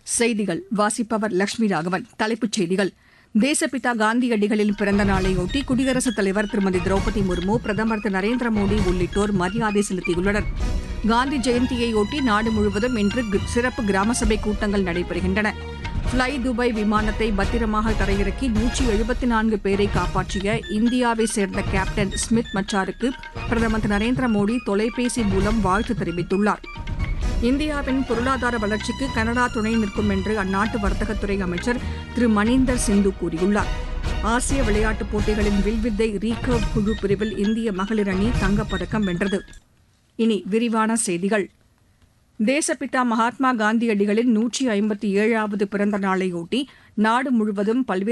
செய்திகள் வாசிப்பவர் லட்சுமி ராகவன் தலைப்புச் செய்திகள் தேசப்பிதா காந்தியடிகளின் பிறந்த நாளையொட்டி குடியரசுத் தலைவர் திருமதி திரௌபதி முர்மு பிரதமர் திரு நரேந்திர மோடி உள்ளிட்டோர் மரியாதை செலுத்தியுள்ளனர் காந்தி ஜெயந்தியையொட்டி நாடு முழுவதும் இன்று கு- சிறப்பு கிராம சபை கூட்டங்கள் நடைபெறுகின்றன ஃப்ளை துபாய் விமானத்தை பத்திரமாக தரையிறக்கி நூற்றி எழுபத்தி நான்கு பேரை காப்பாற்றிய இந்தியாவை சேர்ந்த கேப்டன் ஸ்மித் மச்சாருக்கு பிரதமர் திரு நரேந்திர மோடி தொலைபேசி மூலம் வாழ்த்து தெரிவித்துள்ளார் இந்தியாவின் பொருளாதார வளர்ச்சிக்கு கனடா துணை நிற்கும் என்று அந்நாட்டு வர்த்தகத்துறை அமைச்சர் திரு மணீந்தர் சிந்து கூறியுள்ளார் ஆசிய விளையாட்டுப் போட்டிகளின் வில்வித்தை ரீகர்வ் குழு பிரிவில் இந்திய மகளிர் அணி தங்கப்பதக்கம் வென்றது இனி விரிவான செய்திகள் தேசப்பிதா மகாத்மா காந்தியடிகளின் நூற்றி ஐம்பத்தி ஏழாவது பிறந்த நாளையொட்டி நாடு முழுவதும் பல்வேறு